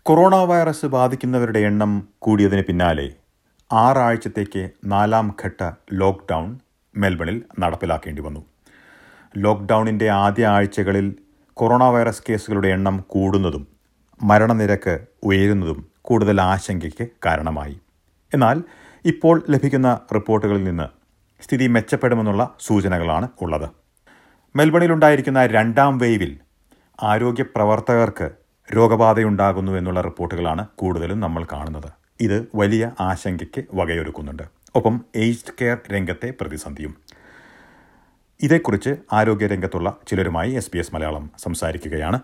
corona virus ബാധിക്കുന്നവരുടെ എണ്ണം കൂടിയതിന് പിന്നാലെ ആറാഴ്ചത്തേക്ക് നാലാം ഘട്ട ലോക്ക്ഡൗൺ മെൽബണിൽ നടപ്പിലാക്കേണ്ടി വന്നു ലോക്ക്ഡൗണിൻ്റെ ആദ്യ ആഴ്ചകളിൽ കൊറോണ വൈറസ് കേസുകളുടെ എണ്ണം കൂടുന്നതും മരണനിരക്ക് ഉയരുന്നതും കൂടുതൽ ആശങ്കയ്ക്ക് കാരണമായി എന്നാൽ ഇപ്പോൾ ലഭിക്കുന്ന റിപ്പോർട്ടുകളിൽ നിന്ന് സ്ഥിതി മെച്ചപ്പെടുമെന്നുള്ള സൂചനകളാണ് ഉള്ളത് മെൽബണിലുണ്ടായിരിക്കുന്ന രണ്ടാം വേവിൽ ആരോഗ്യ പ്രവർത്തകർക്ക് രോഗബാധയുണ്ടാകുന്നു എന്നുള്ള റിപ്പോർട്ടുകളാണ് കൂടുതലും നമ്മൾ കാണുന്നത് ഇത് വലിയ ആശങ്കയ്ക്ക് വകയൊരുക്കുന്നുണ്ട് ഒപ്പം ഏജ്ഡ് കെയർ രംഗത്തെ പ്രതിസന്ധിയും ഇതേക്കുറിച്ച് ആരോഗ്യരംഗത്തുള്ള ചിലരുമായി എസ് ബി എസ് മലയാളം സംസാരിക്കുകയാണ്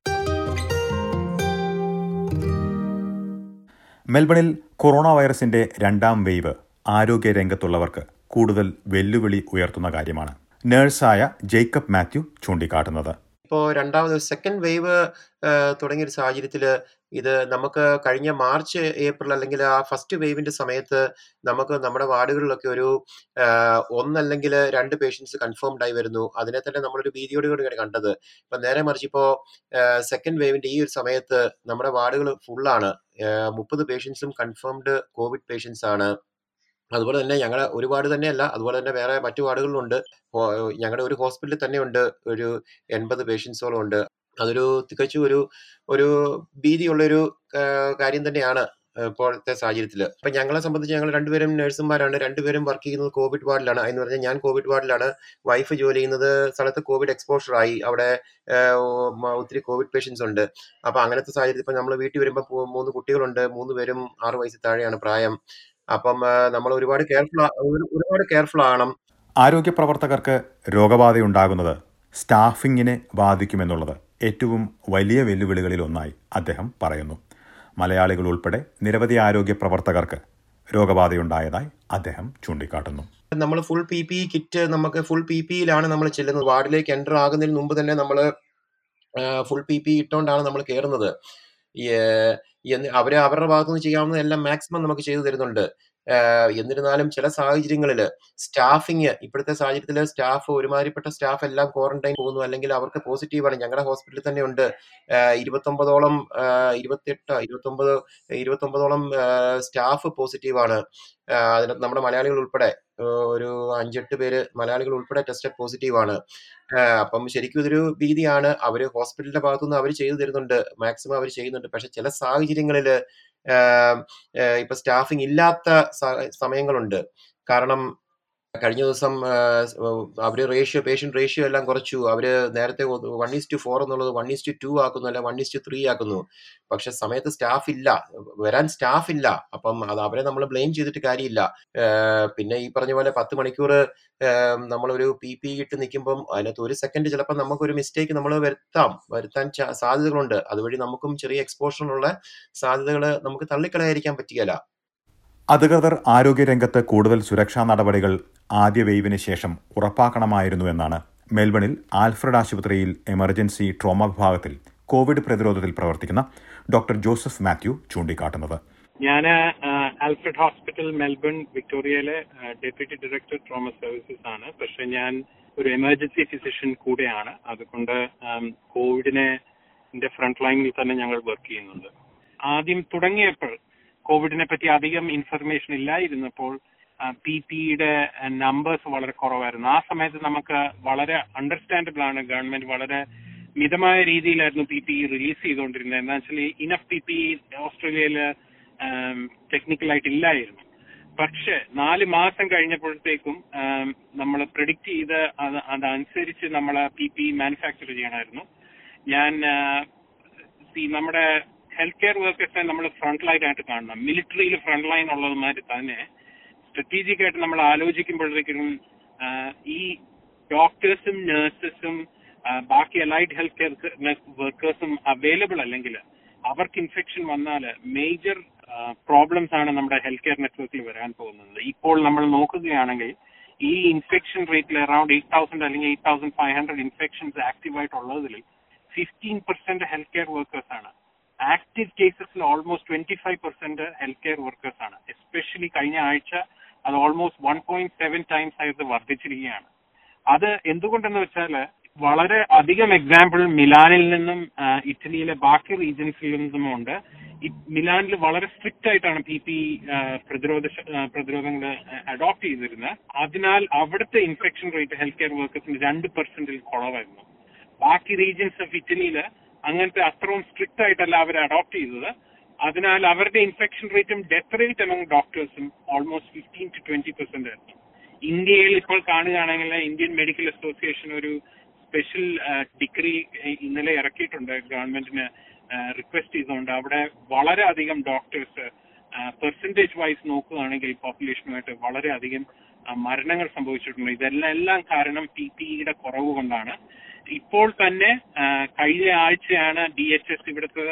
മെൽബണിൽ കൊറോണ വൈറസിന്റെ രണ്ടാം വേവ് ആരോഗ്യരംഗത്തുള്ളവർക്ക് കൂടുതൽ വെല്ലുവിളി ഉയർത്തുന്ന കാര്യമാണ് നഴ്സായ ജേക്കബ് മാത്യു ചൂണ്ടിക്കാട്ടുന്നത് ഇപ്പോൾ രണ്ടാമത് സെക്കൻഡ് വേവ് തുടങ്ങിയ ഒരു സാഹചര്യത്തിൽ ഇത് നമുക്ക് കഴിഞ്ഞ മാർച്ച് ഏപ്രിൽ അല്ലെങ്കിൽ ആ ഫസ്റ്റ് വേവിന്റെ സമയത്ത് നമുക്ക് നമ്മുടെ വാർഡുകളിലൊക്കെ ഒരു ഒന്നല്ലെങ്കിൽ രണ്ട് പേഷ്യൻസ് കൺഫേംഡ് ആയി വരുന്നു അതിനെ തന്നെ നമ്മളൊരു ഭീതിയോടുകൂടിയാണ് കണ്ടത് ഇപ്പൊ നേരെ മറിച്ച് ഇപ്പോൾ സെക്കൻഡ് വേവിന്റെ ഈ ഒരു സമയത്ത് നമ്മുടെ വാർഡുകൾ ഫുള്ളാണ് മുപ്പത് പേഷ്യൻസും കൺഫേംഡ് കോവിഡ് പേഷ്യൻസ് ആണ് അതുപോലെ തന്നെ ഞങ്ങളുടെ ഒരു വാർഡ് തന്നെയല്ല അതുപോലെ തന്നെ വേറെ മറ്റു വാർഡുകളിലുണ്ട് ഞങ്ങളുടെ ഒരു ഹോസ്പിറ്റലിൽ തന്നെ ഉണ്ട് ഒരു എൺപത് പേഷ്യൻസോളം ഉണ്ട് അതൊരു തികച്ചും ഒരു ഒരു ഭീതിയുള്ളൊരു കാര്യം തന്നെയാണ് ഇപ്പോഴത്തെ സാഹചര്യത്തിൽ അപ്പൊ ഞങ്ങളെ സംബന്ധിച്ച് ഞങ്ങൾ രണ്ടുപേരും നഴ്സുമാരാണ് രണ്ടുപേരും വർക്ക് ചെയ്യുന്നത് കോവിഡ് വാർഡിലാണ് എന്ന് പറഞ്ഞാൽ ഞാൻ കോവിഡ് വാർഡിലാണ് വൈഫ് ജോലി ചെയ്യുന്നത് സ്ഥലത്ത് കോവിഡ് എക്സ്പോഷർ ആയി അവിടെ ഒത്തിരി കോവിഡ് പേഷ്യൻസ് ഉണ്ട് അപ്പൊ അങ്ങനത്തെ സാഹചര്യത്തിൽ ഇപ്പൊ നമ്മൾ വീട്ടിൽ വരുമ്പോൾ മൂന്ന് കുട്ടികളുണ്ട് മൂന്ന് പേരും ആറ് വയസ്സിൽ താഴെയാണ് പ്രായം അപ്പം നമ്മൾ ഒരുപാട് കെയർഫുൾ ഒരുപാട് കെയർഫുൾ ആവണം ആരോഗ്യ പ്രവർത്തകർക്ക് രോഗബാധയുണ്ടാകുന്നത് സ്റ്റാഫിങ്ങിനെ ബാധിക്കുമെന്നുള്ളത് ഏറ്റവും വലിയ വെല്ലുവിളികളിൽ ഒന്നായി അദ്ദേഹം പറയുന്നു മലയാളികൾ ഉൾപ്പെടെ നിരവധി ആരോഗ്യ പ്രവർത്തകർക്ക് രോഗബാധയുണ്ടായതായി അദ്ദേഹം ചൂണ്ടിക്കാട്ടുന്നു നമ്മൾ ഫുൾ പി പി കിറ്റ് നമുക്ക് ഫുൾ പി പിയിലാണ് നമ്മൾ ചെല്ലുന്നത് വാർഡിലേക്ക് എൻ്റർ ആകുന്നതിന് മുമ്പ് തന്നെ നമ്മൾ ഫുൾ പി പി ഇട്ടുകൊണ്ടാണ് നമ്മൾ കയറുന്നത് അവര് അവരുടെ ഭാഗത്തുനിന്ന് ചെയ്യാവുന്ന എല്ലാം മാക്സിമം നമുക്ക് ചെയ്തു തരുന്നുണ്ട് എന്നിരുന്നാലും ചില സാഹചര്യങ്ങളിൽ സ്റ്റാഫിങ് ഇപ്പോഴത്തെ സാഹചര്യത്തിൽ സ്റ്റാഫ് ഒരുമാതിരിപ്പെട്ട സ്റ്റാഫ് എല്ലാം ക്വാറന്റൈൻ പോകുന്നു അല്ലെങ്കിൽ അവർക്ക് പോസിറ്റീവാണ് ഞങ്ങളുടെ ഹോസ്പിറ്റലിൽ തന്നെ ഉണ്ട് ഇരുപത്തൊമ്പതോളം ഇരുപത്തിയെട്ട് ഇരുപത്തൊമ്പത് ഇരുപത്തൊമ്പതോളം സ്റ്റാഫ് പോസിറ്റീവാണ് അതിനകത്ത് നമ്മുടെ മലയാളികൾ ഉൾപ്പെടെ ഒരു അഞ്ചെട്ട് പേര് മലയാളികൾ ഉൾപ്പെടെ ടെസ്റ്റ് പോസിറ്റീവ് ആണ് അപ്പം ശരിക്കും ഇതൊരു ഭീതിയാണ് അവര് ഹോസ്പിറ്റലിന്റെ ഭാഗത്തുനിന്ന് അവർ ചെയ്തു തരുന്നുണ്ട് മാക്സിമം അവർ ചെയ്യുന്നുണ്ട് പക്ഷെ ചില സാഹചര്യങ്ങളിൽ ഇപ്പൊ സ്റ്റാഫിംഗ് ഇല്ലാത്ത സമയങ്ങളുണ്ട് കാരണം കഴിഞ്ഞ ദിവസം അവര് റേഷ്യോ പേഷ്യന്റ് റേഷ്യോ എല്ലാം കുറച്ചു അവര് നേരത്തെ വൺ ഈസ് ടു ഫോർ എന്നുള്ളത് വൺ ഈസ് ടു ടു ആക്കുന്നു അല്ല വൺ ഈസ് ടു ത്രീ ആക്കുന്നു പക്ഷെ സമയത്ത് സ്റ്റാഫ് ഇല്ല വരാൻ സ്റ്റാഫ് ഇല്ല അപ്പം അത് അവരെ നമ്മൾ ബ്ലെയിം ചെയ്തിട്ട് കാര്യമില്ല പിന്നെ ഈ പറഞ്ഞ പോലെ പത്ത് മണിക്കൂർ നമ്മളൊരു പി പി ഇട്ട് നിൽക്കുമ്പം അതിനകത്ത് ഒരു സെക്കൻഡ് ചിലപ്പോൾ നമുക്കൊരു മിസ്റ്റേക്ക് നമ്മൾ വരുത്താം വരുത്താൻ സാധ്യതകളുണ്ട് അതുവഴി നമുക്കും ചെറിയ എക്സ്പോഷറിനുള്ള സാധ്യതകൾ നമുക്ക് തള്ളിക്കളയായിരിക്കാൻ പറ്റുകയില്ല അധികൃതർ ആരോഗ്യരംഗത്ത് കൂടുതൽ സുരക്ഷാ നടപടികൾ ആദ്യ വെയ്വിന് ശേഷം ഉറപ്പാക്കണമായിരുന്നു എന്നാണ് മെൽബണിൽ ആൽഫ്രഡ് ആശുപത്രിയിൽ എമർജൻസി ട്രോമ വിഭാഗത്തിൽ കോവിഡ് പ്രതിരോധത്തിൽ പ്രവർത്തിക്കുന്ന ഡോക്ടർ ജോസഫ് മാത്യു ചൂണ്ടിക്കാട്ടുന്നത് ഞാൻ ആൽഫ്രഡ് ഹോസ്പിറ്റൽ മെൽബൺ വിക്ടോറിയയിലെ ഡെപ്യൂട്ടി ഡയറക്ടർ ട്രോമ സർവീസസ് ആണ് പക്ഷെ ഞാൻ ഒരു എമർജൻസി ഫിസിഷ്യൻ കൂടെയാണ് അതുകൊണ്ട് കോവിഡിനെ ഫ്രണ്ട് ലൈനിൽ തന്നെ ഞങ്ങൾ വർക്ക് ചെയ്യുന്നുണ്ട് ആദ്യം തുടങ്ങിയപ്പോൾ കോവിഡിനെ പറ്റി അധികം ഇൻഫർമേഷൻ ഇല്ലായിരുന്നപ്പോൾ പി പിയുടെ നമ്പേഴ്സ് വളരെ കുറവായിരുന്നു ആ സമയത്ത് നമുക്ക് വളരെ അണ്ടർസ്റ്റാൻഡബിൾ ആണ് ഗവൺമെന്റ് വളരെ മിതമായ രീതിയിലായിരുന്നു പി പി റിലീസ് ചെയ്തുകൊണ്ടിരുന്നത് എന്താ വെച്ചാൽ ഇനഫ് പി പി ഓസ്ട്രേലിയയില് ടെക്നിക്കലായിട്ട് ഇല്ലായിരുന്നു പക്ഷെ നാല് മാസം കഴിഞ്ഞപ്പോഴത്തേക്കും നമ്മൾ പ്രിഡിക്റ്റ് ചെയ്ത് അത് അതനുസരിച്ച് നമ്മൾ പി പി മാനുഫാക്ചർ ചെയ്യണമായിരുന്നു ഞാൻ നമ്മുടെ ഹെൽത്ത് കെയർ വർക്കേഴ്സിനെ നമ്മൾ ഫ്രണ്ട് ലൈൻ ആയിട്ട് കാണണം മിലിറ്ററിയിൽ ഫ്രണ്ട് ലൈൻ ഉള്ളതുമാതിരി തന്നെ സ്ട്രാറ്റജിക് ആയിട്ട് നമ്മൾ ആലോചിക്കുമ്പോഴത്തേക്കും ഈ ഡോക്ടേഴ്സും നഴ്സസും ബാക്കി അലൈഡ് ഹെൽത്ത് കെയർ വർക്കേഴ്സും അവൈലബിൾ അല്ലെങ്കിൽ അവർക്ക് ഇൻഫെക്ഷൻ വന്നാൽ മേജർ പ്രോബ്ലംസ് ആണ് നമ്മുടെ ഹെൽത്ത് കെയർ നെറ്റ്വർക്കിൽ വരാൻ പോകുന്നത് ഇപ്പോൾ നമ്മൾ നോക്കുകയാണെങ്കിൽ ഈ ഇൻഫെക്ഷൻ റേറ്റിൽ അറൌണ്ട് എയ്റ്റ് തൗസൻഡ് അല്ലെങ്കിൽ eight thousand five hundred infections active ആയിട്ടുള്ളതിൽ fifteen percent health care workers ആണ് ആക്റ്റീവ് കേസസിൽ almost twenty five percent health care workers ആണ് എസ്പെഷ്യലി കഴിഞ്ഞ ആഴ്ച അത് almost one point seven times ആയിട്ട് വർദ്ധിച്ചിരിക്കുകയാണ് അത് എന്തുകൊണ്ടെന്ന് വെച്ചാൽ വളരെ അധികം എക്സാമ്പിൾ മിലാനിൽ നിന്നും ഇറ്റലിയിലെ ബാക്കി റീജൻസിൽ നിന്നുമുണ്ട് ഈ മിലാനിൽ വളരെ സ്ട്രിക്റ്റ് ആയിട്ടാണ് പി പി പ്രതിരോധ പ്രതിരോധങ്ങൾ അഡോപ്റ്റ് ചെയ്തിരുന്നത് അതിനാൽ അവിടുത്തെ ഇൻഫെക്ഷൻ റേറ്റ് ഹെൽത്ത് കെയർ വർക്കേഴ്സിന് രണ്ട് പെർസെന്റിൽ കുറവായിരുന്നു ബാക്കി റീജിയൻസ് ഓഫ് ഇറ്റലിയിൽ അങ്ങനത്തെ അത്രയും സ്ട്രിക്റ്റ് ആയിട്ടല്ല അവർ അഡോപ്റ്റ് ചെയ്തത് അതിനാൽ അവരുടെ ഇൻഫെക്ഷൻ റേറ്റും ഡെത്ത് റേറ്റ് അമംഗ് ഡോക്ടേഴ്സും almost fifteen to twenty percent ആയിരുന്നു ഇന്ത്യയിൽ ഇപ്പോൾ കാണുകയാണെങ്കിൽ ഇന്ത്യൻ മെഡിക്കൽ അസോസിയേഷൻ ഒരു സ്പെഷ്യൽ ഡിഗ്രി ഇന്നലെ ഇറക്കിയിട്ടുണ്ട് ഗവൺമെന്റിന് റിക്വസ്റ്റ് ചെയ്തുകൊണ്ട് അവിടെ വളരെയധികം ഡോക്ടേഴ്സ് പെർസെന്റേജ് വൈസ് നോക്കുകയാണെങ്കിൽ പോപ്പുലേഷനുമായിട്ട് വളരെയധികം മരണങ്ങൾ സംഭവിച്ചിട്ടുണ്ട് ഇതെല്ലാം എല്ലാം കാരണം പി പിയുടെ കുറവ് കൊണ്ടാണ് ഇപ്പോൾ തന്നെ കഴിഞ്ഞ ആഴ്ചയാണ് ഡി എച്ച് എസ് ഇവിടുത്തെ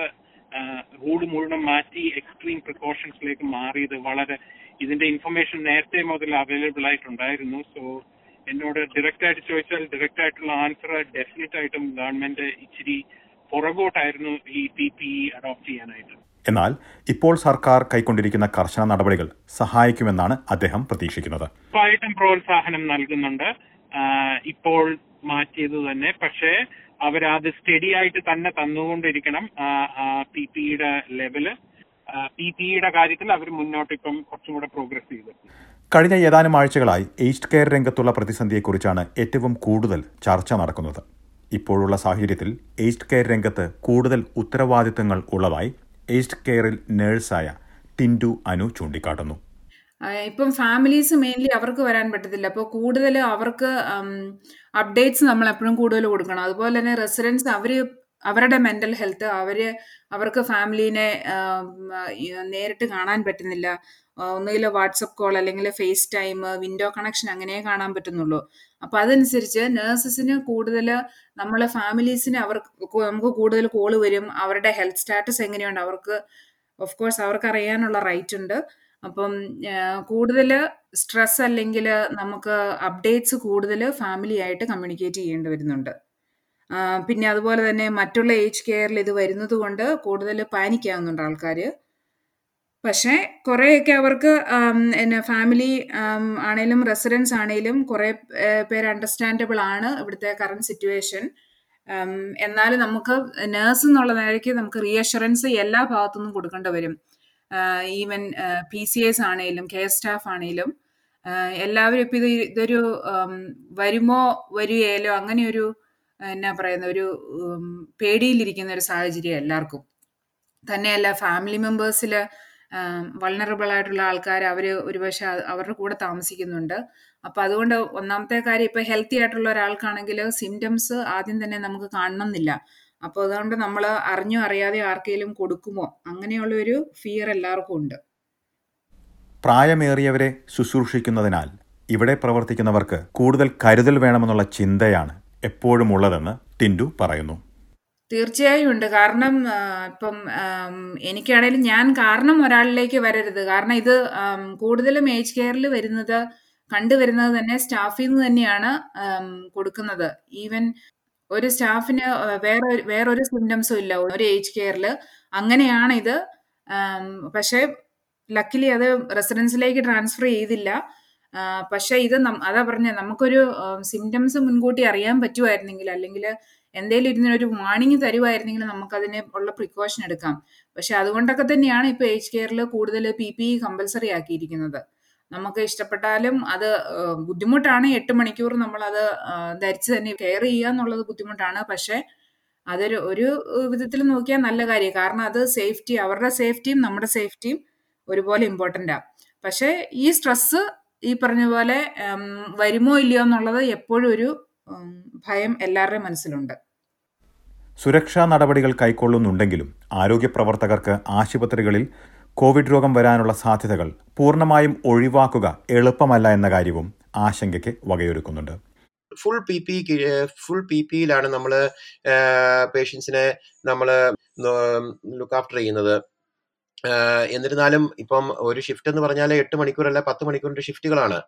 റൂൾ മുഴുവൻ മാറ്റി എക്സ്ട്രീം പ്രിക്കോഷൻസിലേക്ക് മാറിയത് വളരെ ഇതിന്റെ ഇൻഫർമേഷൻ നേരത്തെ മുതൽ അവൈലബിൾ ആയിട്ടുണ്ടായിരുന്നു സോ എന്നോട് ഡയറക്റ്റ് ആയിട്ട് ചോദിച്ചാൽ ഡയറക്റ്റ് ആയിട്ടുള്ള ആൻസർ ഡെഫിനറ്റ് ആയിട്ടും ഗവൺമെന്റ് ഇച്ചിരി പുറകോട്ടായിരുന്നു ഈ പി പി അഡോപ്റ്റ് ചെയ്യാനായിട്ട് എന്നാൽ ഇപ്പോൾ സർക്കാർ കൈക്കൊണ്ടിരിക്കുന്ന കർശന നടപടികൾ സഹായിക്കുമെന്നാണ് അദ്ദേഹം പ്രതീക്ഷിക്കുന്നത് ഉറപ്പായിട്ടും പ്രോത്സാഹനം നൽകുന്നുണ്ട് ഇപ്പോൾ മാറ്റിയത് തന്നെ പക്ഷേ അവരത് സ്റ്റഡി ആയിട്ട് തന്നെ തന്നുകൊണ്ടിരിക്കണം പി പിയുടെ ലെവല് പി പിയുടെ കാര്യത്തിൽ അവർ മുന്നോട്ട് ഇപ്പം കുറച്ചും കൂടെ പ്രോഗ്രസ് ചെയ്തു കഴിഞ്ഞ ഏതാനും ആഴ്ചകളായി എയ്സ്റ്റ് കെയർ രംഗത്തുള്ള പ്രതിസന്ധിയെക്കുറിച്ചാണ് ഏറ്റവും കൂടുതൽ ചർച്ച നടക്കുന്നത് ഇപ്പോഴുള്ള സാഹചര്യത്തിൽ എയ്സ്റ്റ് കെയർ രംഗത്ത് കൂടുതൽ ഉത്തരവാദിത്തങ്ങൾ ഉള്ളതായി എയ്സ്റ്റ് കെയറിൽ നേഴ്സായ ടിൻഡു അനു ചൂണ്ടിക്കാട്ടുന്നു ഇപ്പം ഫാമിലീസ് മെയിൻലി അവർക്ക് വരാൻ പറ്റത്തില്ല അപ്പോൾ കൂടുതൽ അവർക്ക് അപ്ഡേറ്റ്സ് നമ്മൾ എപ്പോഴും കൂടുതൽ കൊടുക്കണം അതുപോലെ തന്നെ റെസിഡൻസ് അവർ അവരുടെ മെന്റൽ ഹെൽത്ത് അവര് അവർക്ക് ഫാമിലീനെ നേരിട്ട് കാണാൻ പറ്റുന്നില്ല ഒന്നുകിൽ വാട്സപ്പ് കോൾ അല്ലെങ്കിൽ ഫേസ് ടൈം വിൻഡോ കണക്ഷൻ അങ്ങനെ കാണാൻ പറ്റുന്നുള്ളൂ അപ്പൊ അതനുസരിച്ച് നേഴ്സസിന് കൂടുതൽ നമ്മളെ ഫാമിലീസിന് അവർക്ക് നമുക്ക് കൂടുതൽ കോള് വരും അവരുടെ ഹെൽത്ത് സ്റ്റാറ്റസ് എങ്ങനെയുണ്ട് അവർക്ക് ഓഫ് കോഴ്സ് അവർക്ക് അറിയാനുള്ള റൈറ്റ് ഉണ്ട് അപ്പം കൂടുതൽ സ്ട്രെസ് അല്ലെങ്കിൽ നമുക്ക് അപ്ഡേറ്റ്സ് കൂടുതൽ ഫാമിലി ആയിട്ട് കമ്മ്യൂണിക്കേറ്റ് ചെയ്യേണ്ടി വരുന്നുണ്ട് പിന്നെ അതുപോലെ തന്നെ മറ്റുള്ള ഏജ് കെയറിൽ ഇത് വരുന്നത് കൊണ്ട് കൂടുതൽ പാനിക് ആവുന്നുണ്ട് ആൾക്കാർ പക്ഷേ കുറേയൊക്കെ അവർക്ക് എന്നെ ഫാമിലി ആണേലും റെസിഡൻസ് ആണേലും കുറേ പേര് അണ്ടർസ്റ്റാൻഡബിൾ ആണ് ഇവിടുത്തെ കറണ്ട് സിറ്റുവേഷൻ എന്നാലും നമുക്ക് നേഴ്സ് എന്നുള്ള നിലയ്ക്ക് നമുക്ക് റീഅഷുറൻസ് എല്ലാ ഭാഗത്തുനിന്നും കൊടുക്കേണ്ടി വരും ഈവൻ പി സി എസ് ആണേലും കെയർ സ്റ്റാഫ് ആണേലും എല്ലാവരും ഇപ്പം ഇത് ഇതൊരു വരുമോ വരികയിലോ അങ്ങനെയൊരു എന്നാ പറയുന്ന ഒരു പേടിയിലിരിക്കുന്ന ഒരു സാഹചര്യം എല്ലാവർക്കും തന്നെയല്ല ഫാമിലി മെമ്പേഴ്സിൽ വൾണറബിൾ ആയിട്ടുള്ള ആൾക്കാർ അവർ ഒരുപക്ഷെ അവരുടെ കൂടെ താമസിക്കുന്നുണ്ട് അപ്പോൾ അതുകൊണ്ട് ഒന്നാമത്തെ കാര്യം ഇപ്പോൾ ഹെൽത്തി ആയിട്ടുള്ള ഒരാൾക്കാണെങ്കിൽ സിംറ്റംസ് ആദ്യം തന്നെ നമുക്ക് കാണണമെന്നില്ല അപ്പോൾ അതുകൊണ്ട് നമ്മൾ അറിഞ്ഞോ അറിയാതെ ആർക്കെങ്കിലും കൊടുക്കുമോ അങ്ങനെയുള്ള ഒരു ഫിയർ എല്ലാവർക്കും ഉണ്ട് പ്രായമേറിയവരെ ശുശ്രൂഷിക്കുന്നതിനാൽ ഇവിടെ പ്രവർത്തിക്കുന്നവർക്ക് കൂടുതൽ കരുതൽ വേണമെന്നുള്ള ചിന്തയാണ് എപ്പോഴും ഉള്ളതെന്ന് ടിൻഡു പറയുന്നു തീർച്ചയായും ഉണ്ട് കാരണം ഇപ്പം എനിക്കാണേലും ഞാൻ കാരണം ഒരാളിലേക്ക് വരരുത് കാരണം ഇത് കൂടുതലും ഏജ് കെയറിൽ വരുന്നത് കണ്ടുവരുന്നത് തന്നെ സ്റ്റാഫിൽ നിന്ന് തന്നെയാണ് കൊടുക്കുന്നത് ഈവൻ ഒരു സ്റ്റാഫിന് വേറെ വേറൊരു സിംറ്റംസും ഇല്ല ഒരു ഏജ് കെയറിൽ അങ്ങനെയാണ് ഇത് പക്ഷേ ലക്കിലി അത് റെസിഡൻസിലേക്ക് ട്രാൻസ്ഫർ ചെയ്തില്ല പക്ഷെ ഇത് അതാ പറഞ്ഞ നമുക്കൊരു സിംറ്റംസ് മുൻകൂട്ടി അറിയാൻ പറ്റുമായിരുന്നെങ്കിൽ അല്ലെങ്കിൽ എന്തെങ്കിലും ഇരുന്നൊരു വാണിംഗ് തരുമായിരുന്നെങ്കിൽ നമുക്കതിന് ഉള്ള പ്രിക്കോഷൻ എടുക്കാം പക്ഷെ അതുകൊണ്ടൊക്കെ തന്നെയാണ് ഇപ്പോൾ ഏജ് കെയറിൽ കൂടുതൽ പി പി കമ്പൽസറി ആക്കിയിരിക്കുന്നത് നമുക്ക് ഇഷ്ടപ്പെട്ടാലും അത് ബുദ്ധിമുട്ടാണ് എട്ട് മണിക്കൂർ നമ്മളത് ധരിച്ച് തന്നെ കെയർ ചെയ്യുക എന്നുള്ളത് ബുദ്ധിമുട്ടാണ് പക്ഷെ അതൊരു ഒരു വിധത്തിൽ നോക്കിയാൽ നല്ല കാര്യം കാരണം അത് സേഫ്റ്റി അവരുടെ സേഫ്റ്റിയും നമ്മുടെ സേഫ്റ്റിയും ഒരുപോലെ ഇമ്പോർട്ടൻ്റാണ് പക്ഷേ ഈ സ്ട്രെസ്സ് ഈ പറഞ്ഞ പോലെ വരുമോ ഇല്ലയോ എന്നുള്ളത് എപ്പോഴും ഒരു ഭയം എല്ലാവരുടെയും മനസ്സിലുണ്ട് സുരക്ഷാ നടപടികൾ കൈക്കൊള്ളുന്നുണ്ടെങ്കിലും ആരോഗ്യ പ്രവർത്തകർക്ക് ആശുപത്രികളിൽ കോവിഡ് രോഗം വരാനുള്ള സാധ്യതകൾ പൂർണ്ണമായും ഒഴിവാക്കുക എളുപ്പമല്ല എന്ന കാര്യവും ആശങ്കയ്ക്ക് വകയൊരുക്കുന്നുണ്ട് full P P full P പിയിലാണ് നമ്മൾ പേഷ്യൻസിനെ നമ്മൾ ലുക്ക് ആഫ്റ്റർ ചെയ്യുന്നത് എന്നിരുന്നാലും ഇപ്പം ഒരു ഷിഫ്റ്റ് എന്ന് പറഞ്ഞാൽ എട്ട് മണിക്കൂറല്ല പത്ത് മണിക്കൂറിന്റെ ഷിഫ്റ്റുകളാണ്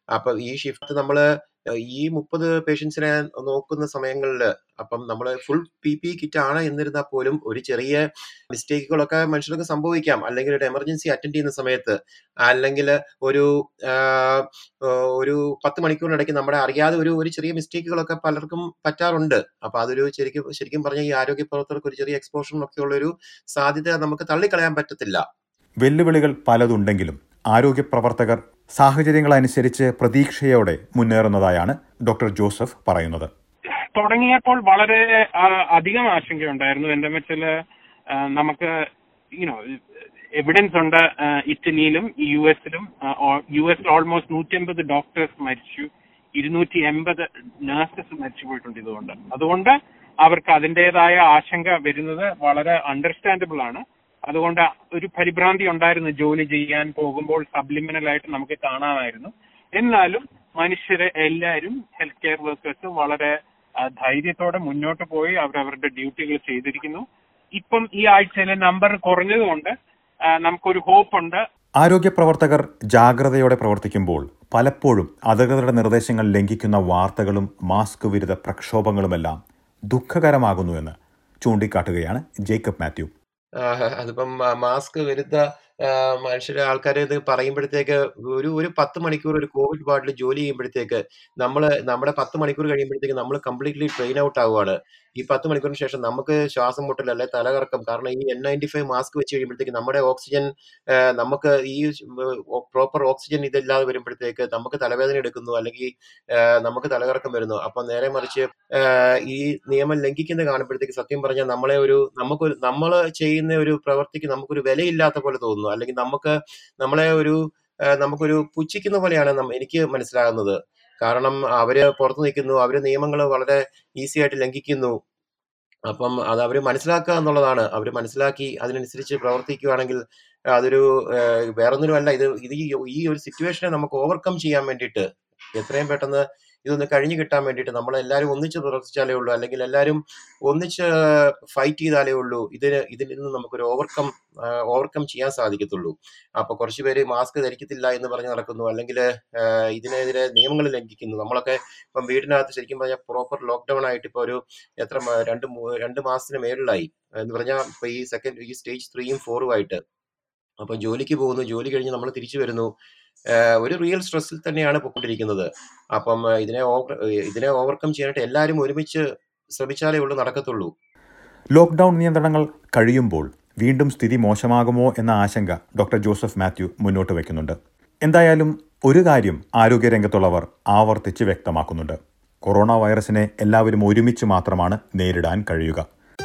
അപ്പൊ ഈ ഷിഫ്റ്റ് നമ്മള് ഈ മുപ്പത് പേഷ്യൻസിനെ നോക്കുന്ന സമയങ്ങളിൽ അപ്പം നമ്മൾ ഫുൾ പി പി കിറ്റ് ആണ് എന്നിരുന്നാൽ പോലും ഒരു ചെറിയ മിസ്റ്റേക്കുകളൊക്കെ മനുഷ്യർക്ക് സംഭവിക്കാം അല്ലെങ്കിൽ ഒരു എമർജൻസി അറ്റൻഡ് ചെയ്യുന്ന സമയത്ത് അല്ലെങ്കിൽ ഒരു ആഹ്, ഏഹ്, ഒരു പത്ത് മണിക്കൂറിനിടയ്ക്ക് നമ്മുടെ അറിയാതെ ഒരു ഒരു ചെറിയ മിസ്റ്റേക്കുകളൊക്കെ പലർക്കും പറ്റാറുണ്ട് അപ്പൊ അതൊരു ശരിക്കും ശരിക്കും പറഞ്ഞ ഈ ആരോഗ്യ പ്രവർത്തകർക്ക് ഒരു ചെറിയ എക്സ്പോഷറിനൊക്കെ ഉള്ള ഒരു സാധ്യത നമുക്ക് തള്ളിക്കളയാൻ പറ്റത്തില്ല വെല്ലുവിളികൾ പലതുണ്ടെങ്കിലും ആരോഗ്യ പ്രവർത്തകർ സാഹചര്യങ്ങളനുസരിച്ച് പ്രതീക്ഷയോടെ മുന്നേറുന്നതായാണ് ഡോക്ടർ ജോസഫ് പറയുന്നത് തുടങ്ങിയപ്പോൾ വളരെ ആ, അധികം ആശങ്കയുണ്ടായിരുന്നു എന്റെ വെച്ചാല് ആ, നമുക്ക് യുനോ എവിഡൻസ് ഉണ്ട് ആ, ഇറ്റലിയിലും യു എസിലും യു എസിൽ ഓൾമോസ്റ്റ് നൂറ്റി അമ്പത് ഡോക്ടേഴ്സ് മരിച്ചു ഇരുന്നൂറ്റി എൺപത് നഴ്സസ് മരിച്ചു പോയിട്ടുണ്ട് ഇതുകൊണ്ട് അതുകൊണ്ട് അവർക്ക് അതിൻ്റെതായ ആശങ്ക വരുന്നത് വളരെ അണ്ടർസ്റ്റാൻഡബിൾ ആണ് അതുകൊണ്ട് ഒരു പരിഭ്രാന്തി ഉണ്ടായിരുന്നു ജോലി ചെയ്യാൻ പോകുമ്പോൾ സബ്ലിമിനൽ ആയിട്ട് നമുക്ക് കാണാമായിരുന്നു എന്നാലും മനുഷ്യരെ എല്ലാവരും ഹെൽത്ത് കെയർ വർക്കേഴ്സ് വളരെ ആ, ധൈര്യത്തോടെ മുന്നോട്ട് പോയി അവരവരുടെ ഡ്യൂട്ടികൾ ചെയ്തിരിക്കുന്നു ഇപ്പം ഈ ആഴ്ചയിലെ നമ്പർ കുറഞ്ഞതുകൊണ്ട് ആ, നമുക്കൊരു ഹോപ്പ് ഉണ്ട് ആരോഗ്യ പ്രവർത്തകർ ജാഗ്രതയോടെ പ്രവർത്തിക്കുമ്പോൾ പലപ്പോഴും അധികൃതരുടെ നിർദ്ദേശങ്ങൾ ലംഘിക്കുന്ന വാർത്തകളും മാസ്ക് വിരുദ്ധ പ്രക്ഷോഭങ്ങളുമെല്ലാം ദുഃഖകരമാകുന്നുവെന്ന് ചൂണ്ടിക്കാട്ടുകയാണ് ജേക്കബ് മാത്യു ആഹ് അതിപ്പം മ- മാസ്ക് വിരുദ്ധ ആഹ് മനുഷ്യരെ ആൾക്കാരെ ഇത് പറയുമ്പോഴത്തേക്ക് ഒരു ഒരു പത്ത് മണിക്കൂർ ഒരു കോവിഡ് വാർഡിൽ ജോലി ചെയ്യുമ്പോഴത്തേക്ക് നമ്മള് നമ്മുടെ പത്ത് മണിക്കൂർ കഴിയുമ്പോഴത്തേക്ക് നമ്മൾ കംപ്ലീറ്റ്ലി ട്രെയിൻ ഔട്ട് ആവുകയാണ് ഈ പത്ത് മണിക്കൂറിന് ശേഷം നമുക്ക് ശ്വാസം മുട്ടൽ അല്ലെ തലകറക്കം കാരണം ഈ എൻ നയൻറ്റി ഫൈവ് മാസ്ക് വെച്ച് കഴിയുമ്പോഴത്തേക്ക് നമ്മുടെ ഓക്സിജൻ ആഹ് നമുക്ക് ഈ പ്രോപ്പർ ഓക്സിജൻ ഇതില്ലാതെ വരുമ്പോഴത്തേക്ക് നമുക്ക് തലവേദന എടുക്കുന്നു അല്ലെങ്കിൽ ആഹ് നമുക്ക് തലകറക്കം വരുന്നു അപ്പൊ നേരെ മറിച്ച് ആഹ് ഈ നിയമം ലംഘിക്കുന്നത് കാണുമ്പോഴത്തേക്ക് സത്യം പറഞ്ഞാൽ നമ്മളെ ഒരു നമുക്കൊരു നമ്മൾ ചെയ്യുന്ന ഒരു പ്രവൃത്തിക്ക് നമുക്കൊരു വിലയില്ലാത്ത പോലെ തോന്നുന്നു അല്ലെങ്കിൽ നമുക്ക് നമ്മളെ ഒരു ആഹ് നമുക്കൊരു പുച്ഛിക്കുന്ന പോലെയാണ് നമ്മ- എനിക്ക് മനസ്സിലാകുന്നത് കാരണം അവര് പുറത്തു നിൽക്കുന്നു അവര് നിയമങ്ങൾ വളരെ ഈസി ആയിട്ട് ലംഘിക്കുന്നു അപ്പം അത് അവർ മനസ്സിലാക്കുക എന്നുള്ളതാണ് അവർ മനസ്സിലാക്കി അതിനനുസരിച്ച് പ്രവർത്തിക്കുകയാണെങ്കിൽ അതൊരു ഏഹ്, വേറൊന്നിനുമല്ല ഇത് ഇത് ഈ ഈ ഒരു സിറ്റുവേഷനെ നമുക്ക് ഓവർകം ചെയ്യാൻ വേണ്ടിയിട്ട് എത്രയും പെട്ടെന്ന് ഇതൊന്ന് കഴിഞ്ഞു കിട്ടാൻ വേണ്ടിയിട്ട് നമ്മൾ എല്ലാവരും ഒന്നിച്ച് പ്രവർത്തിച്ചാലേ ഉള്ളൂ അല്ലെങ്കിൽ എല്ലാവരും ഒന്നിച്ച് ഫൈറ്റ് ചെയ്താലേ ഉള്ളൂ ഇതിന് ഇതിൽ നിന്ന് നമുക്കൊരു ഓവർകം ഓവർകം ചെയ്യാൻ സാധിക്കത്തുള്ളൂ അപ്പൊ കുറച്ച് പേര് മാസ്ക് ധരിക്കത്തില്ല എന്ന് പറഞ്ഞ് നടക്കുന്നു അല്ലെങ്കിൽ ഇതിനെതിരെ നിയമങ്ങൾ ലംഘിക്കുന്നു നമ്മളൊക്കെ ഇപ്പം വീടിനകത്ത് ശരിക്കും പറഞ്ഞാൽ പ്രോപ്പർ ലോക്ക്ഡൌൺ ആയിട്ട് ഇപ്പൊ ഒരു എത്ര മ- രണ്ട് മൂ- രണ്ട് മാസത്തിന് മേളിലായി എന്ന് പറഞ്ഞാൽ ഇപ്പൊ ഈ സെക്കൻഡ് ഈ സ്റ്റേജ് ത്രീയും ഫോറും ആയിട്ട് അപ്പൊ ജോലിക്ക് പോകുന്നു ജോലി കഴിഞ്ഞ് നമ്മൾ തിരിച്ചു വരുന്നു ആഹ് ഒരു റിയൽ സ്ട്രെസ്സിൽ തന്നെയാണ് പോയിക്കൊണ്ടിരിക്കുന്നത് അപ്പം ആഹ് ഇതിനെ ഓവർ ഇതിനെ ഓവർകം ചെയ്യാനായിട്ട് എല്ലാവരും ഒരുമിച്ച് ശ്രമിച്ചാലേ ഉള്ളൂ നടക്കത്തുള്ളൂ ലോക്ക്ഡൌൺ നിയന്ത്രണങ്ങൾ കഴിയുമ്പോൾ വീണ്ടും സ്ഥിതി മോശമാകുമോ എന്ന ആശങ്ക ഡോക്ടർ ജോസഫ് മാത്യു മുന്നോട്ട് വയ്ക്കുന്നുണ്ട് എന്തായാലും ഒരു കാര്യം ആരോഗ്യരംഗത്തുള്ളവർ ആവർത്തിച്ച് വ്യക്തമാക്കുന്നുണ്ട് കൊറോണ വൈറസിനെ എല്ലാവരും ഒരുമിച്ച് മാത്രമാണ് നേരിടാൻ കഴിയുക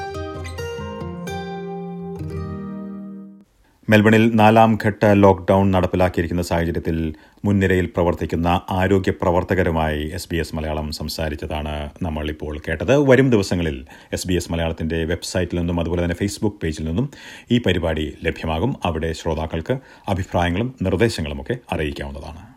മെൽബണിൽ നാലാം ഘട്ട ലോക്ക്ഡൌൺ നടപ്പിലാക്കിയിരിക്കുന്ന സാഹചര്യത്തിൽ മുൻനിരയിൽ പ്രവർത്തിക്കുന്ന ആരോഗ്യ പ്രവർത്തകരുമായി എസ് ബി എസ് മലയാളം സംസാരിച്ചതാണ് നമ്മൾ ഇപ്പോൾ കേട്ടത് വരും ദിവസങ്ങളിൽ എസ് ബി എസ് മലയാളത്തിന്റെ വെബ്സൈറ്റിൽ നിന്നും അതുപോലെ തന്നെ ഫേസ്ബുക്ക് പേജിൽ നിന്നും ഈ പരിപാടി ലഭ്യമാകും അവിടെ ശ്രോതാക്കൾക്ക് അഭിപ്രായങ്ങളും നിർദ്ദേശങ്ങളുമൊക്കെ അറിയിക്കാവുന്നതാണ്